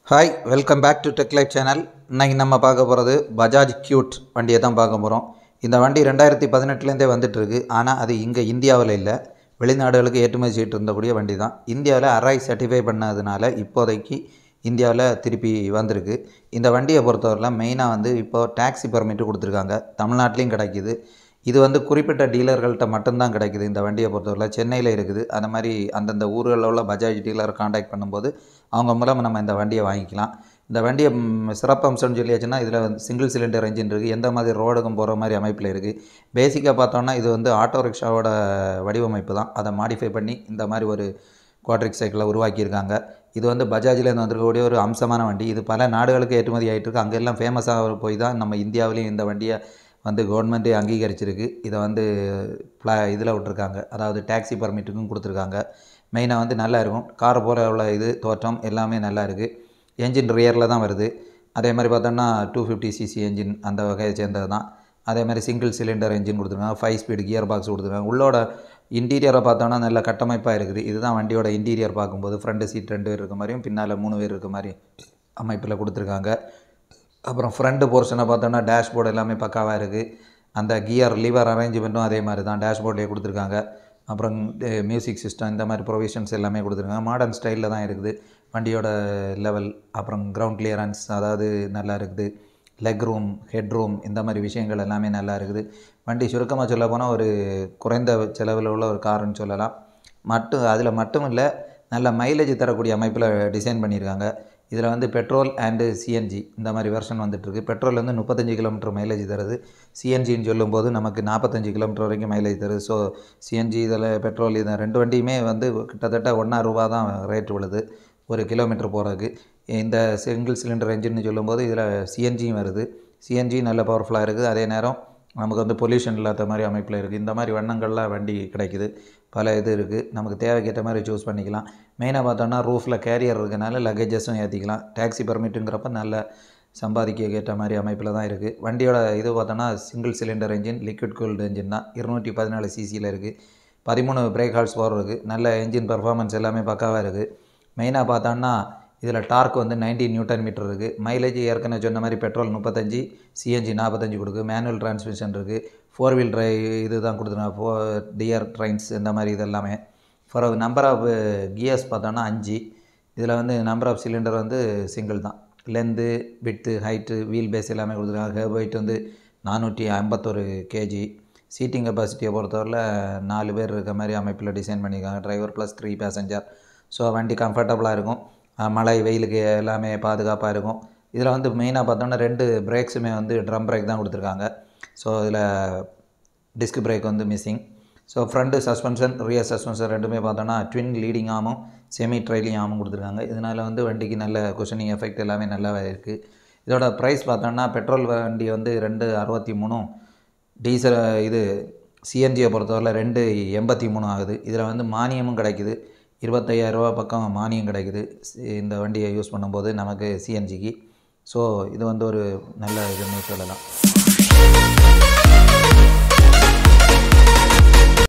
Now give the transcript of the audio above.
hi welcome back to tech life channel இன்னைக்கு நம்ம பார்க்க போகிறது பஜாஜ் கியூட் வண்டியை தான் பார்க்க போகிறோம் இந்த வண்டி ரெண்டாயிரத்தி பதினெட்டுலேருந்தே வந்துட்டுருக்கு ஆனால் அது இங்கே இந்தியாவில் இல்லை வெளிநாடுகளுக்கு ஏற்றுமதி செய்யிட்டு இருந்தக்கூடிய வண்டி தான் இந்தியாவில் அராய் சர்டிஃபை பண்ணதுனால இப்போதைக்கு இந்தியாவில் திருப்பி வந்திருக்கு இந்த வண்டியை பொறுத்தவரையில் மெயினாக வந்து இப்போது டாக்ஸி பர்மிட்டு கொடுத்துருக்காங்க தமிழ்நாட்டிலையும் கிடைக்கிது இது வந்து குறிப்பிட்ட டீலர்கள்ட்ட மட்டும்தான் கிடைக்குது இந்த வண்டியை பொறுத்தவரை சென்னையில் இருக்குது அந்த மாதிரி அந்தந்த ஊர்களில் உள்ள பஜாஜ் டீலர் காண்டாக்ட் பண்ணும்போது அவங்க மூலம் நம்ம இந்த வண்டியை வாங்கிக்கலாம் இந்த வண்டியை ம், சிறப்பம்சம்னு சொல்லியாச்சுன்னா இதில் வந்து சிங்கிள் சிலிண்டர் என்ஜின் இருக்குது எந்த மாதிரி ரோடுக்கும் போகிற மாதிரி அமைப்பில் இருக்குது பேசிக்காக பார்த்தோன்னா இது வந்து ஆட்டோ ரிக்ஷாவோட வடிவமைப்பு தான் அதை மாடிஃபை பண்ணி இந்த மாதிரி ஒரு குவாட்ரிக் சைக்கிளை உருவாக்கியிருக்காங்க இது வந்து பஜாஜிலேருந்து வந்திருக்கக்கூடிய ஒரு அம்சமான வண்டி இது பல நாடுகளுக்கு ஏற்றுமதி ஆகிட்டு இருக்கு அங்கெல்லாம் ஃபேமஸாக போய் தான் நம்ம இந்தியாவிலையும் இந்த வண்டியை வந்து கவர்மெண்ட்டே அங்கீகரிச்சிருக்கு இதை வந்து ப்ளா இதில் விட்ருக்காங்க அதாவது டாக்ஸி பர்மிட்டுக்கும் கொடுத்துருக்காங்க மெயினாக வந்து நல்லா இருக்கும் காரை போல உள்ள இது தோற்றம் எல்லாமே நல்லா இருக்குது என்ஜின் ரியரில் தான் வருது அதே மாதிரி பார்த்தோம்னா டூ ஃபிஃப்டி சிசி என்ஜின் அந்த வகையை சேர்ந்தது தான் அதே மாதிரி சிங்கிள் சிலிண்டர் என்ஜின் கொடுத்துருக்காங்க ஃபைவ் ஸ்பீடு கியர் பாக்ஸ் கொடுத்துருக்காங்க உள்ளோட இன்டீரியரை பார்த்தோன்னா நல்ல கட்டமைப்பாக இருக்குது இதுதான் வண்டியோட இன்டீரியர் பார்க்கும்போது ஃப்ரண்ட் சீட் ரெண்டு பேர் இருக்க மாதிரியும் பின்னால் மூணு பேர் இருக்க மாதிரி அமைப்பில் கொடுத்துருக்காங்க அப்புறம் ஃப்ரண்ட் போர்ஷனை பார்த்தோன்னா டேஷ்போர்டு எல்லாமே பக்காவாக இருக்குது அந்த கியர் லிவர் அரேஞ்ச்மெண்ட்டும் அதே மாதிரி தான் டேஷ்போர்ட்லேயே கொடுத்துருக்காங்க அப்புறம் மியூசிக் சிஸ்டம் இந்த மாதிரி ப்ரொவிஷன்ஸ் எல்லாமே கொடுத்துருக்காங்க மாடர்ன் ஸ்டைலில் தான் இருக்குது வண்டியோட லெவல் அப்புறம் கிரவுண்ட் கிளியரன்ஸ் அதாவது நல்லா இருக்குது லெக் ரூம் ஹெட் ரூம் இந்த மாதிரி விஷயங்கள் எல்லாமே நல்லா இருக்குது வண்டி சுருக்கமாக சொல்ல போனால் ஒரு குறைந்த செலவில் உள்ள ஒரு காருன்னு சொல்லலாம் மட்டும் அதில் மட்டும் இல்லை நல்ல மைலேஜ் தரக்கூடிய அமைப்பில் டிசைன் பண்ணியிருக்காங்க இதில் வந்து பெட்ரோல் அண்டு சிஎன்ஜி இந்த மாதிரி வெர்ஷன் வந்துட்டுருக்கு பெட்ரோல் வந்து முப்பத்தஞ்சு கிலோமீட்டர் மைலேஜ் தருது சிஎன்ஜின்னு சொல்லும்போது நமக்கு நாற்பத்தஞ்சு கிலோமீட்டர் வரைக்கும் மைலேஜ் தருது ஸோ சிஎன்ஜி இதில் பெட்ரோல் இது ரெண்டு வண்டியுமே வந்து கிட்டத்தட்ட ஒன்றா ரூபா தான் ரேட் விழுது ஒரு கிலோமீட்டர் போகிறதுக்கு இந்த சிங்கிள் சிலிண்டர் என்ஜின்னு சொல்லும்போது இதில் சிஎன்ஜியும் வருது சிஎன்ஜி நல்ல பவர்ஃபுல்லாக இருக்குது அதே நேரம் நமக்கு வந்து பொல்யூஷன் இல்லாத மாதிரி அமைப்பில் இருக்குது இந்த மாதிரி வண்ணங்கள்லாம் வண்டி கிடைக்குது பல இது இருக்குது நமக்கு தேவைக்கேற்ற மாதிரி சூஸ் பண்ணிக்கலாம் மெயினாக பார்த்தோன்னா ரூஃபில் கேரியர் இருக்கனால லக்கேஜஸும் ஏற்றிக்கலாம் டாக்ஸி பர்மிட்டுங்கிறப்ப நல்ல சம்பாதிக்க ஏற்ற மாதிரி அமைப்பில் தான் இருக்குது வண்டியோட இது பார்த்தோன்னா single cylinder engine liquid cooled engine தான் இருநூற்றி பதினாலு சிசியில் இருக்குது பதிமூணு பிரேக் ஹால்ஸ் பவர் இருக்குது நல்ல என்ஜின் பர்ஃபார்மன்ஸ் எல்லாமே பக்காவாக இருக்குது மெயினாக பார்த்தோன்னா இதில் டார்க் வந்து 90 நியூட்டன் மீட்டர் இருக்குது மைலேஜ் ஏற்கனவே சொன்ன மாதிரி பெட்ரோல் முப்பத்தஞ்சு சிஎன்ஜி நாற்பத்தஞ்சு கொடுக்கு மேனுவல் டிரான்ஸ்மிஷன் இருக்குது ஃபோர் வீல் டிரைவ் இது தான் கொடுத்துருக்காங்க ஃபோ டியர் ட்ரெயின்ஸ் இந்த மாதிரி இது எல்லாமே ஃபார் நம்பர் ஆஃப் கியர்ஸ் பார்த்தோன்னா அஞ்சு இதில் வந்து நம்பர் ஆஃப் சிலிண்டர் வந்து சிங்கிள் தான் லென்த்து விட்டு ஹைட்டு வீல் பேஸ் எல்லாமே கொடுத்துருக்காங்க வெயிட் வந்து நானூற்றி ஐம்பத்தொரு கேஜி சீட்டிங் கெப்பாசிட்டியை பொறுத்தவரையில் நாலு பேர் இருக்க மாதிரி அமைப்பில் டிசைன் பண்ணியிருக்காங்க driver plus three passenger so வண்டி கம்ஃபர்டபுளாக இருக்கும் அஹ் மழை வெயிலுக்கு எல்லாமே பாதுகாப்பாக இருக்கும் இதில் வந்து மெயினாக பார்த்தோன்னா ரெண்டு பிரேக்ஸுமே வந்து ட்ரம் பிரேக் தான் கொடுத்துருக்காங்க ஸோ இதில் டிஸ்க் பிரேக் வந்து missing so front suspension rear suspension ரெண்டுமே பார்த்தோன்னா ட்வின் லீடிங் ஆமும் செமி ட்ரைலிங் ஆமும் கொடுத்துருக்காங்க இதனால் வந்து வண்டிக்கு நல்ல குஷனிங் எஃபெக்ட் எல்லாமே நல்லாவே இருக்குது இதோட ப்ரைஸ் பார்த்தோன்னா பெட்ரோல் வண்டி வந்து ரெண்டு அறுபத்தி மூணும் டீசல் இது சிஎன்ஜியை பொறுத்தவரை ரெண்டு எண்பத்தி மூணு ஆகுது இதில் வந்து மானியமும் கிடைக்குது இருபத்தையாயிரரூபா பக்கம் மானியம் கிடைக்குது சி- இந்த வண்டியை யூஸ் பண்ணும்போது நமக்கு சிஎன்ஜிக்கு ஸோ இது வந்து ஒரு நல்ல இதுன்னு சொல்லலாம்